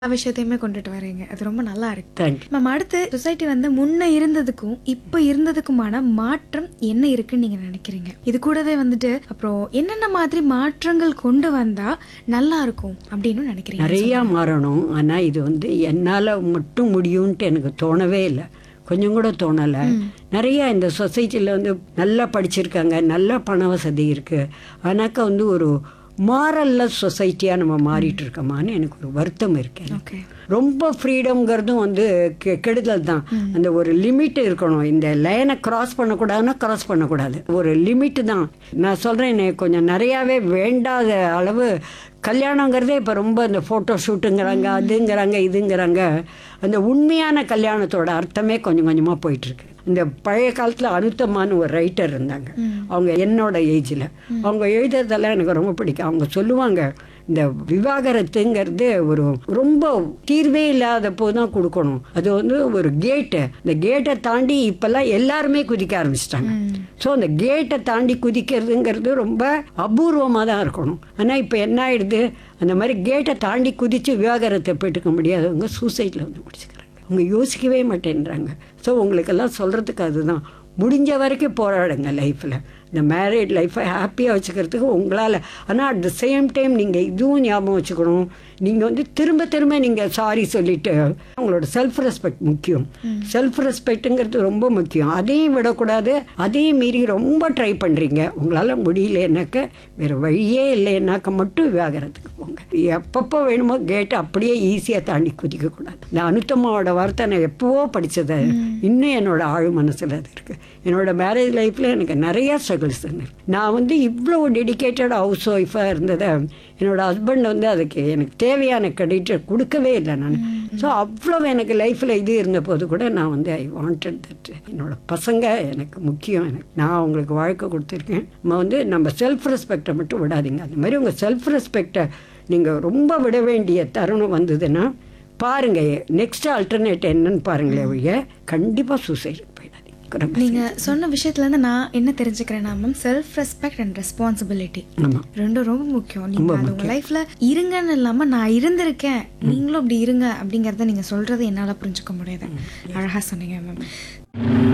விஷயத்தையுமே கொண்டுட்டு வரீங்க அது ரொம்ப நல்லா இருக்கு தேங்க்யூ மேம் அடுத்து சொசைட்டி வந்து முன்ன இருந்ததுக்கும் இப்போ இருந்ததுக்குமான மாற்றம் என்ன இருக்குன்னு நீங்க நினைக்கிறீங்க இது கூடவே வந்துட்டு அப்புறம் என்னென்ன மாதிரி மாற்றங்கள் கொண்டு வந்தா நல்லா இருக்கும் அப்படின்னு நினைக்கிறீங்க நிறையா மாறணும் ஆனால் இது வந்து என்னால் மட்டும் முடியும்ன்ட்டு எனக்கு தோணவே இல்லை கொஞ்சம் கூட தோணலை நிறையா இந்த சொசைட்டியில் வந்து நல்லா படிச்சிருக்காங்க நல்லா பண வசதி இருக்குது ஆனாக்கா வந்து ஒரு மாரல்லஸ் சொசைட்டியாக நம்ம மாறிட்டு இருக்கோமான்னு எனக்கு ஒரு வருத்தம் இருக்கு எனக்கு. ஓகே ரொம்ப ஃப்ரீடம்ங்கிறதும் வந்து கெ- கெடுதல் தான் அந்த ஒரு லிமிட் இருக்கணும் இந்த லைனை கிராஸ் பண்ணக்கூடாதுன்னா கிராஸ் பண்ணக்கூடாது ஒரு லிமிட் தான் நான் சொல்கிறேன் எனக்கு கொஞ்சம் நிறையாவே வேண்டாத அளவு கல்யாணங்கிறதே இப்போ ரொம்ப இந்த ஃபோட்டோ ஷூட்டுங்கிறாங்க அதுங்கிறாங்க இதுங்கிறாங்க அந்த உண்மையான கல்யாணத்தோட அர்த்தமே கொஞ்சம் கொஞ்சமாக போயிட்டுருக்கு இந்த பழைய காலத்தில் அனுத்தமான ஒரு ரைட்டர் இருந்தாங்க அவங்க என்னோட ஏஜில் அவங்க எழுதுறதெல்லாம் எனக்கு ரொம்ப பிடிக்கும் அவங்க சொல்லுவாங்க இந்த விவாகரத்துங்கிறது ஒரு ரொம்ப தீர்வே இல்லாத போது தான் கொடுக்கணும் அது வந்து ஒரு கேட்டு இந்த கேட்டை தாண்டி இப்பெல்லாம் எல்லாருமே குதிக்க ஆரம்பிச்சிட்டாங்க ஸோ அந்த கேட்டை தாண்டி குதிக்கிறதுங்கிறது ரொம்ப அபூர்வமாக தான் இருக்கணும் ஆனால் இப்போ என்ன ஆயிடுது அந்த மாதிரி கேட்டை தாண்டி குதித்து விவாகரத்தை பெற்றுக்க முடியாதவங்க சூசைட்டில் வந்து முடிச்சுக்கிறாங்க அவங்க யோசிக்கவே மாட்டேன்றாங்க ஸோ உங்களுக்கெல்லாம் சொல்கிறதுக்கு அதுதான் முடிஞ்ச வரைக்கும் போராடுங்க லைஃப்பில் இந்த மேரிட் லைஃப்பை ஹாப்பியாக வச்சுக்கிறதுக்கு உங்களால் ஆனால் அட் த சேம் டைம் நீங்கள் இதுவும் ஞாபகம் வச்சுக்கணும் நீங்கள் வந்து திரும்ப திரும்ப நீங்கள் சாரி சொல்லிட்டு உங்களோட செல்ஃப் ரெஸ்பெக்ட் முக்கியம் செல்ஃப் ரெஸ்பெக்ட்டுங்கிறது ரொம்ப முக்கியம் அதையும் விடக்கூடாது அதையும் மீறி ரொம்ப ட்ரை பண்ணுறீங்க உங்களால் முடியலன்னாக்க வேறு வழியே இல்லைன்னாக்க மட்டும் விவாகரத்துக்கு போங்க எப்பப்போ வேணுமோ கேட்டை அப்படியே ஈஸியாக தாண்டி குதிக்கக்கூடாது இந்த அனுத்தம்மாவோட வார்த்தை நான் எப்போவோ படித்தது இன்னும் என்னோட ஆழ் மனசில் அது இருக்குது என்னோட மேரேஜ் லைஃப்பில் எனக்கு நிறைய ஸ்ட்ரகிள்ஸ் நான் வந்து இவ்வளோ டெடிக்கேட்டட் ஹவுஸ் ஒய்ஃபாக இருந்ததை என்னோட ஹஸ்பண்ட் வந்து அதுக்கு எனக்கு தேவையான கிரெடிட்டை கொடுக்கவே இல்லை நான் ஸோ அவ்வளோ எனக்கு லைஃப்பில் இது இருந்த போது கூட நான் வந்து ஐ வாண்டட் தட் என்னோட பசங்க எனக்கு முக்கியம் எனக்கு நான் அவங்களுக்கு வாழ்க்கை கொடுத்துருக்கேன் நம்ம வந்து நம்ம செல்ஃப் ரெஸ்பெக்டை மட்டும் விடாதீங்க அந்த மாதிரி உங்கள் செல்ஃப் ரெஸ்பெக்டை நீங்கள் ரொம்ப விட வேண்டிய தருணம் வந்ததுன்னா பாருங்க நெக்ஸ்ட் ஆல்டர்னேட் என்னன்னு பாருங்களேன் ஒழிய கண்டிப்பாக சூசைடு போயிடாதீங்க ரொம்ப நீங்க சொன்ன விஷயத்துல இருந்து நான் என்ன தெரிஞ்சுக்கிறேன்னா ma'am self respect and responsibility ஆமாம் ரெண்டும் ரொம்ப முக்கியம் நீங்க அது உங்க லைஃப்ல இருங்கன்னு இல்லாம நான் இருந்திருக்கேன் நீங்களும் அப்படி இருங்க அப்படிங்கறத நீங்க சொல்றது என்னால புரிஞ்சுக்க முடியுது அழகா சொன்னீங்க மேம்